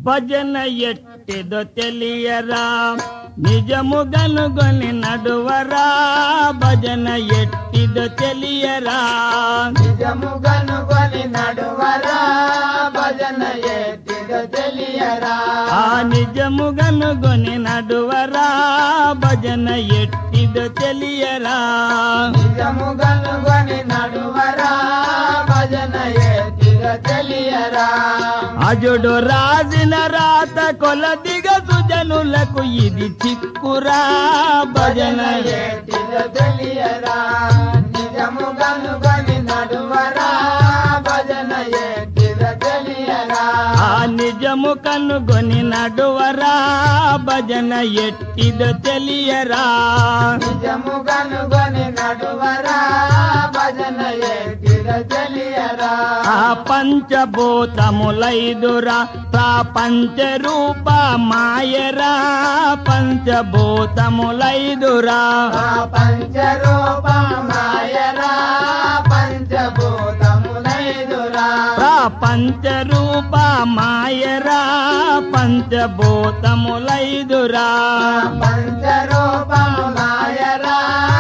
భజన ఎట్టిదో తెలియరా నిజము గనుగొని నడువరా భజన ఎట్టిదో తెలియరా నిజము గనుగొని నడువరా భజన ఎట్టిదో తెలియరా ఆ నిజము గనుగొని నడువరా భజన ఎట్టిదో తెలియరా నిజము గనుగొని నడువరా భజన ఎట్టిదో తెలియరా అజుడు రాసిన రాత కొలదిగ సుజనులకు ఇది చిక్కురా భజన ఎట్టిదో తెలియరా నిజము గనుగొని నడువరా భజన ఎట్టిదో తెలియరా ఆ నిజము కనుగొని నడువరా భజన ఎట్టిదో తెలియరా నిజము గనుగొని నడువరా భజన ఎట్టిదో తెలియరా ఆ పంచభూతములైదురా ప్రపంచ రూప మాయరా పంచభూతములైదురా ఆ పంచరూప మాయరా పంచభూతములైదురా ప్రపంచ రూప మాయరా పంచభూతములైదురా పంచరూప మాయరా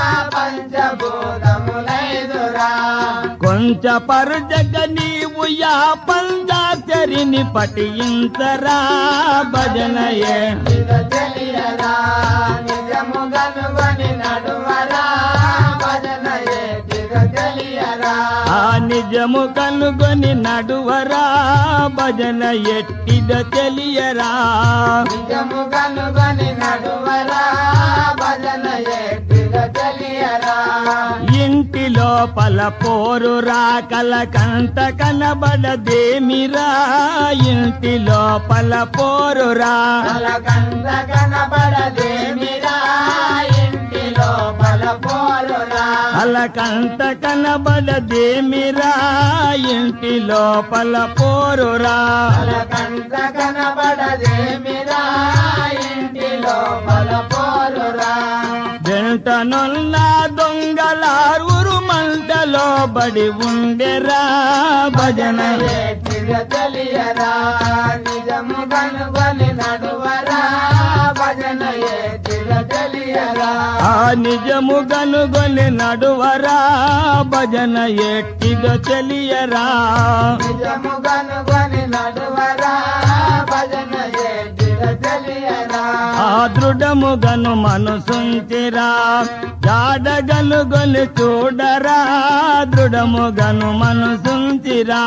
పంచభూతములైదురా కొంచె పరుజగ నీవు యా పంచాచరిని పఠించరా భజనయే ఇది తెలియరా నిజము గనుగొని నడువరా భజన ఏటిదో తెలియరా ఆ నిజము కనుగొని నడువరా భజన ఎట్టిదో తెలియరా నిజము గనుగొని నడువరా భజన ఏటిదో తెలియరా ఇంటి లోపల పోరు రాకల కంట కనబడదేమిరా ఇంటి లోపల పోరురా కలకంద కనబడదేమిరా ఇంటి లోపల పోరురా అల కంట కనబడదేమిరా ఇంటి లోపల పోరురా కలకంద కనబడదేమిరా ఇంటి లోపల పోరురా వెంటనున్న దొంగలారురు మంటలో బడి ఉండెరా భజన ఏటిదో తెలియరా నిజము కనుగొని నడువరా భజన ఏటిదో తెలియరా ఆ నిజము గనుగొని నడువరా భజన ఎట్టిదో తెలియరా నిజము కనుగొని నడువరా భజన ఏటిదో తెలియరా ఆ దృఢము గను మనసుంచిరా జాడగను గొని చూడరా దృఢము గను మనసుంచిరా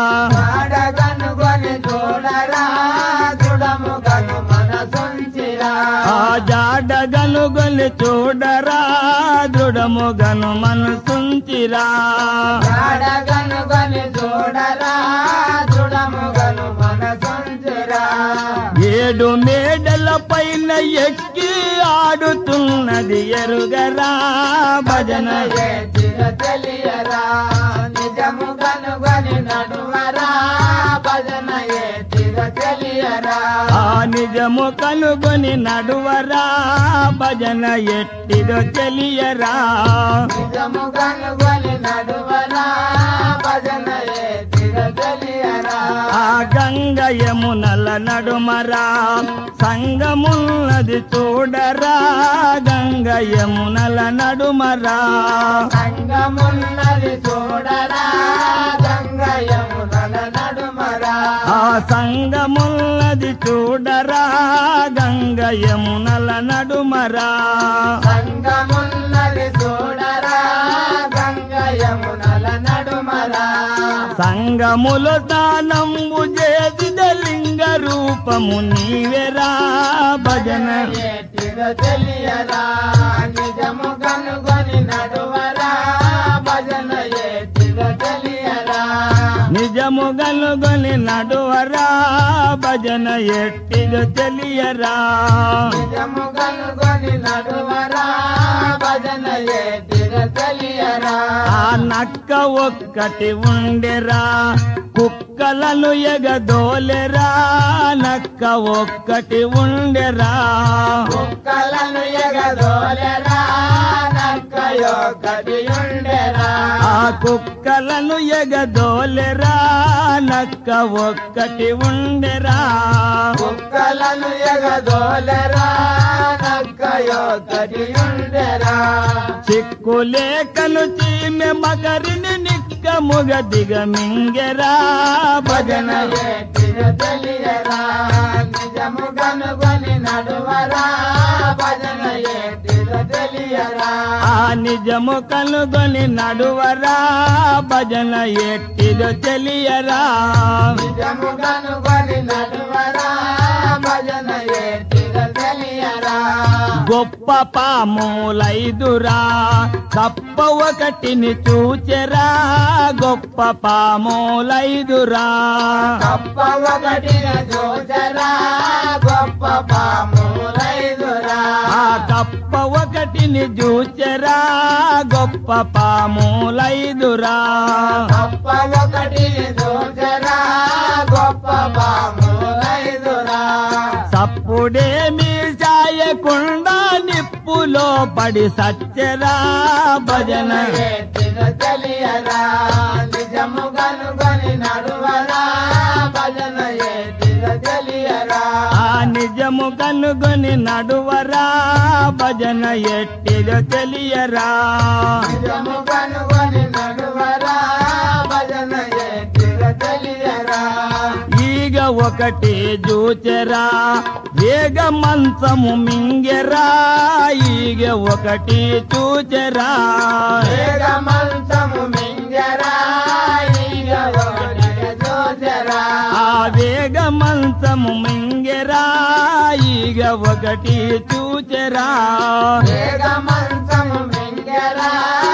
ఆడగనుగొని చూడరా దృఢము గను మనసుంచిరా ఆ జాడగను గొని చూడరా దృఢము గను మనసుంచిరా ఆడగనుగొని చూడరా దృఢము గను మనసుంచిరా ఏడు మేడల పైన ఎక్కి ఆడుతున్నది ఎరుగరా భజన ఏటిదో తెలియరా నిజము కనుగొని నడువరా భజన ఏటిదో తెలియరా ఆ నిజము కనుగొని నడువరా భజన ఎట్టిదో తెలియరా నిజము కనుగొని నడువరా భజన ఏటిదో తెలియరా ఆ గంగ యమునల నడుమరా సంగమున్నది చూడరా గంగ యమునల నడుమరా సంగమున్నది చూడరా గంగయమునల నడుమరా ఆ సంగమున్నది చూడరా గంగ యమునల నడుమరా సంగమున్నది చూడరా గంగయమునల నడుమరా సంగముల స్నానంబు చేసిన లింగ రూపము నీవెరా భజన ఏటిదో తెలియరా నిజము కనుగొని నడువరా భజన ఏటిదో తెలియరా నిజము గనుగొని నడువరా భజన ఎట్టిదో తెలియరా నిజము కనుగొని నడువరా భజన ఏటిదో తెలియరా ఆ నక్క ఒక్కటి ఉండెరా కుక్కలను ఎగదోలెరా నక్క ఒక్కటి ఉండెరా కుక్కలను ఎగదోలెరా నక్కయొక్కటి ఉండెరా ఆ కుక్కలను ఎగదోలెరా నక్క ఒక్కటి ఉండెరా నిజముగను ఎగదోలరా నక్కయొక్కటి ఉండెరా చిక్కులేకను చీమె మగరిని నిక్కముగ దిగమింగెరా భజన భజన ఏటిన తెలియరా నిజము కనుగొని నడువరా భజన ఏటిన తెలియరా ఆ నిజము కనుగొని నడువరా భజన ఎట్టిదో తెలియరా నిజము కనుగొని నడువరా భజన ఏటిన తెలియరా గొప్ప పాములైదురా కప్ప ఒకటిని చూచెరా గొప్ప పాములైదురా కప్ప ఒకటిన చూచరా గొప్ప పాములైదురా ఆ కప్ప ఒకటిని చూచెరా గొప్ప పాములైదురా కప్ప ఒకటిని చూచరా గొప్ప పాములైదురా సప్పుడేమి సాయకుండా నిప్పులో పడి సచ్చరా భజన ఏటిన తెలియరా నిజము కనుగొని నడువరా భజన ఏటిన తెలియరా ఆ నిజము కనుగొని నడువరా భజన ఎట్టిదో తెలియరా నిజము కనుగొని నడువరా భజన ఏటిన తెలియరా ఈగ ఒకటి చూచెరా వేగ మంచము మింగెరా ఈగ ఒకటి చూచెరా వేగ మంచము మింగరా ఈగ ఒకటి చూచరా ఆ వేగ మంచము మింగెరా ఈగ ఒకటి చూచెరా వేగ మంచము మింగరా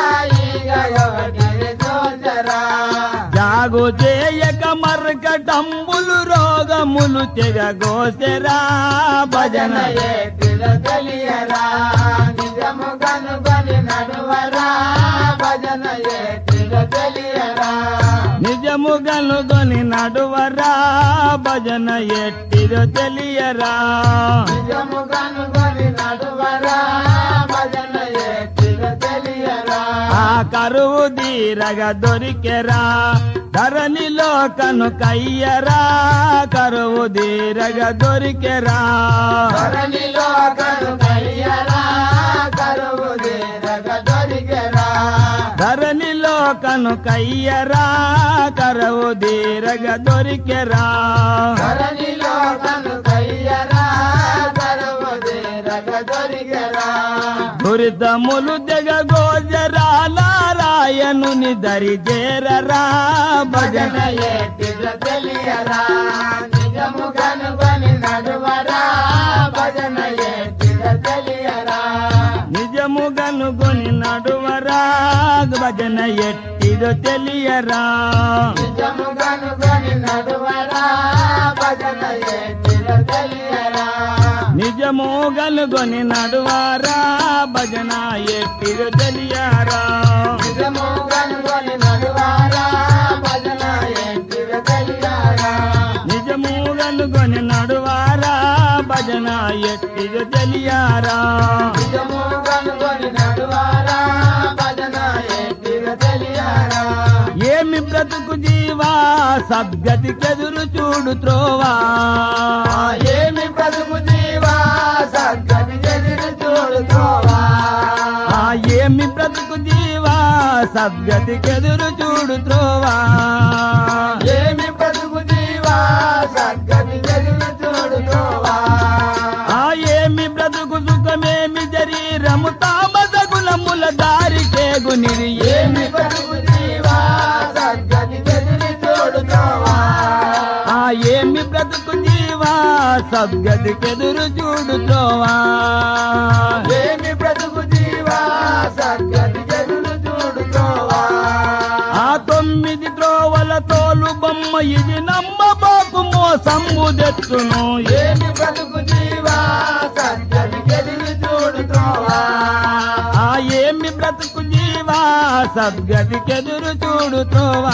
ఈగ ఒకటి చూచరా జాగు చేయక మరకటంబులు రోగములు తెగగోసెరా భజన భజన ఏటిలో తెలియరా నిజము కనుగొని నడువరా భజన ఏటిలో తెలియరా నిజము గనుగొని నడువరా భజన ఎట్టిదో తెలియరా నిజము కనుగొని నడువరా భజన ఏటిలో తెలియరా ఆ కరువు దీరగ దొరికెరా ధరణిలో కను కయ్యరా కరువు దీరగ దొరికెరా ధరణిలో కను కయ్యరా కరువు దీరగ దొరికెరా ధరణిలో కను కయ్యరా కరువు దీరగ దొరికెరా ధరణిలో కను కయ్యరా కరువు దీరగ దొరికెరా దురితములు తెగ గోజరా నారాయణుని దరి చేరరా భజన భజన ఏటిలో తెలియరా నిజము కనుగొని నడువరా భజన ఏటిలో తెలియరా నిజము గనుగొని నడువరా భజన ఎట్టిదో తెలియరా నిజము కనుగొని నడువరా భజన ఏటిలో తెలియరా నిజము గనుగొని నడువారా భజన ఎట్టిదో తెలియరా నిజము కనుగొని నడువరా భజన ఏటిలో తెలియరా నిజము గనుగొని నడువారా భజన ఎట్టిదో తెలియరా నిజము కనుగొని నడువరా భజన ఏటిలో తెలియరా ఏమి బ్రతుకు జీవా సద్గతి కెదురు చూడు త్రోవా ఆ ఏమి బ్రతుకు జీవా సగ్గని ఎదురు చూడుకోవా ఆ ఏమి బ్రతుకు జీవా సద్గతి కెదురు చూడు త్రోవా ఏమి బ్రతుకు జీవా సగ్గని ఎదురు చూడుకోవా ఆ ఏమి బ్రతుకు సుఖమేమి శరీరము తామస గుణముల దారి కేగునిరి ఏమి ఏమి బ్రతుకు జీవా సగ్గని ఎదురు చూడుకోవా ఆ ఏమి బ్రతుకు జీవా సద్గతి కెదురు చూడు త్రోవా ఏమి బ్రతుకు జీవా సగ్గని ఎదురు చూడుకోవా ఆ తొమ్మిది త్రోవల తోలు బొమ్మ ఇది నమ్మబాకు మోసంబు తెచ్చును ఏ ఏమి బ్రతుకు జీవా సగ్గని ఎదురు చూడుకోవా ఆ ఏమి బ్రతుకు జీవా సద్గతికెదురు చూడుతోవా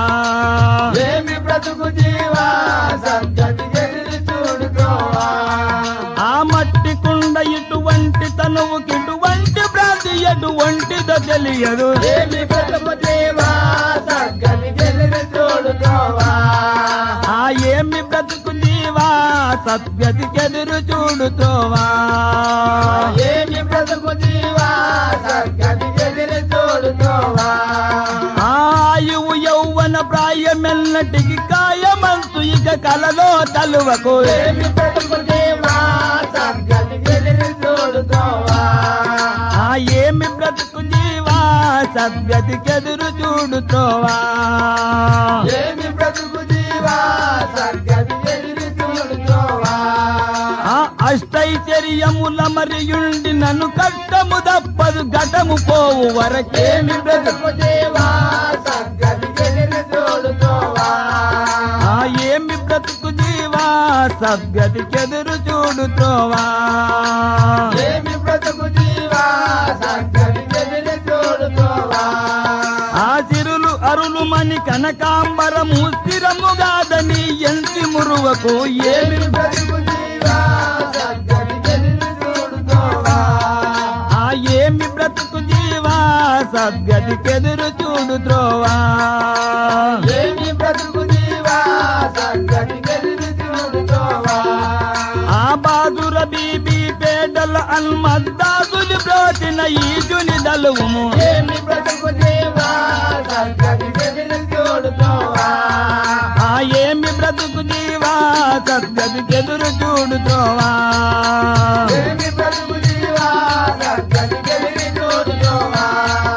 ఏమి బ్రతుకు జీవా సగ్గతి ఎదురు చూడుకోవా ఆ మట్టి కుండ ఇటువంటి తనువు కిటువంటి భ్రాంతి ఎటువంటిదో తెలియదు ఏమి బ్రతుకు జీవా సగ్గతి ఎదురు చూడుకోవా ఆ ఏమి బ్రతుకు జీవా సద్గతికెదురు చూడు త్రోవా ఏమి బ్రతుకు జీవా సద్గతి ఎదిరి చూడుకోవా ఆయువు యౌవన ప్రాయమెల్లటికి కాయమంతు ఇక కలలో తలువకు ఏమి బ్రతుకు జీవా సద్గతి ఎదిరి చూడుకోవా ఆ ఏమి బ్రతుకు జీవా సద్గతికెదురు చూడు త్రోవా ఏమి బ్రతుకు జీవా సద్గతి ఎదిరి చూడుకోవా ఆ అష్టైచర్యముల మరియుండి నన్ను కట్టము తప్పదు ఘటము పోవు వరకే ఏమి బ్రతుకు జీవా సద్గతి ఎదిరి చూడుకోవా ఆ ఏమి బ్రతుకు జీవా సద్గతికెదురు చూడు త్రోవా ఏమి బ్రతుకు జీవా సద్గతి ఎదిరి చూడుకోవా ఆ సిరులు అరులు మని కనకాంబరము స్థిరముగాదని ఎంతి మురువకు ఏమి ఏమి బ్రతుకు జీవా సద్గతి ఎదిరి చూడుకోవా ఆ ఏమి బ్రతుకు జీవా సద్గతికెదురు చూడు త్రోవా ఏమి బ్రతుకు జీవా సద్గతి ఎదిరి చూడుకోవా ఆ బాదుర బీబీ పేదల అల్మద్దాదులు బ్రోచిన ఈజుని దలువుము ఏమి బ్రతుకు జీవా సద్గతి ఎదిరి చూడుకోవా ఆ ఏమి బ్రతుకు జీవా సద్గతికెదురు చూడు త్రోవా ఏమి బ్రతుకు జీవా సద్గతి ఎదిరి చూడుకోవా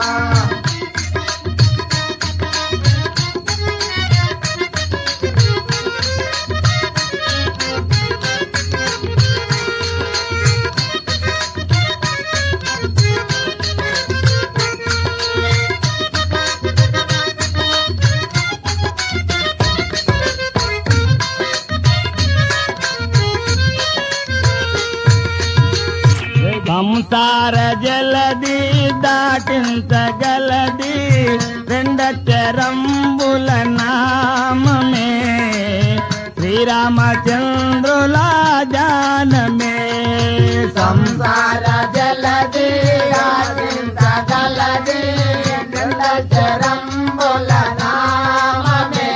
సంసార జలది దాటించగలది రెండక్షరంబుల నామమే శ్రీరామచంద్రుల జానమే సంసార జలది ఆచించగలది చరంబుల నామమే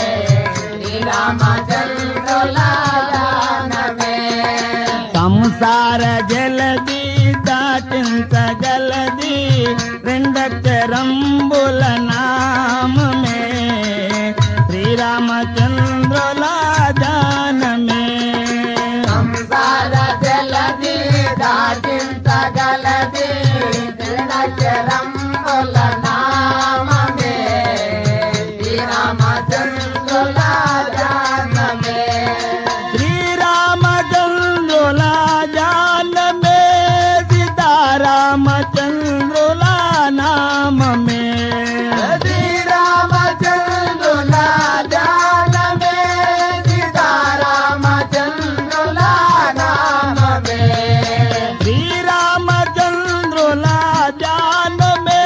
శ్రీరామచంద్రుల దానమే సంసార జలది దాటించగలది రెండక్షరంబుల నామమే శ్రీరామచంద్రుల జానమే సంసార జలది దాటించగలది చరంబుల నామమే శ్రీరామచంద్రుల దానమే శ్రీరామచంద్రుల జానమే సీతారామచంద్రుల నామమే శ్రీరామచంద్రుల జానమే సీతారామచంద్రుల నామమే శ్రీరామచంద్రుల జానమే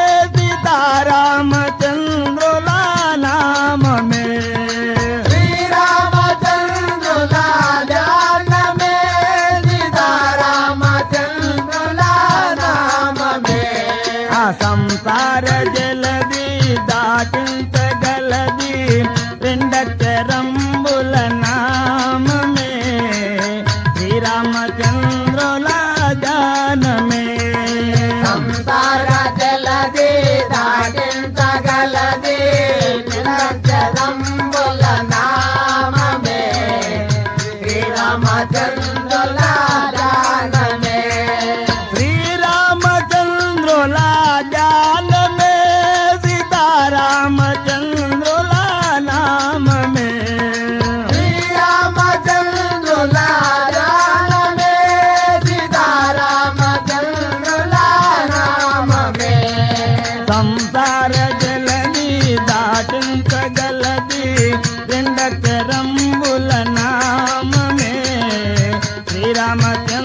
సీతారామచంద్రుల నామమే శ్రీరామచంద్రుల జానమే సీతారామచంద్రుల నామమే ఆ సంసార జలది దాటించగలది రెండక్షరంబుల నామమే శ్రీరామచంద్రుల జానమే సంసార జలది దాటించగలది నిరంతరంబుల నామమే శ్రీరామచంద్రుల దానమే శ్రీరామచంద్రుల జానమే సీతారామచంద్రుల నామమే శ్రీరామచంద్రుల దానమే సీతారామచంద్రుల నామమే సంసార జలది దాటించగలది రెండక్షరంబుల నామమే శ్రీరామచంద్రుల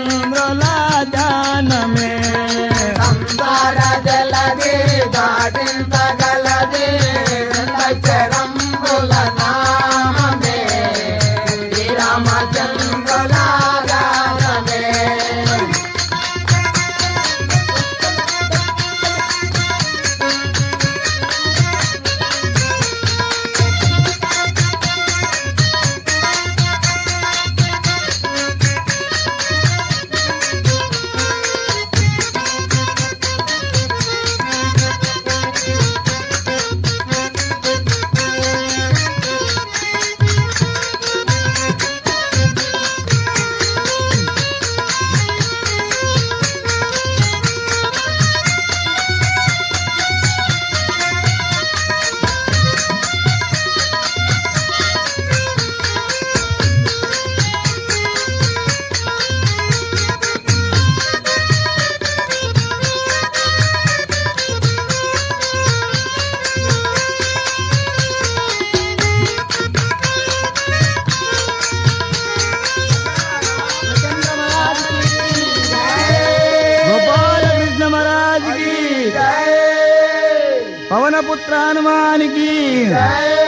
పుత్ర హనుమానికి జై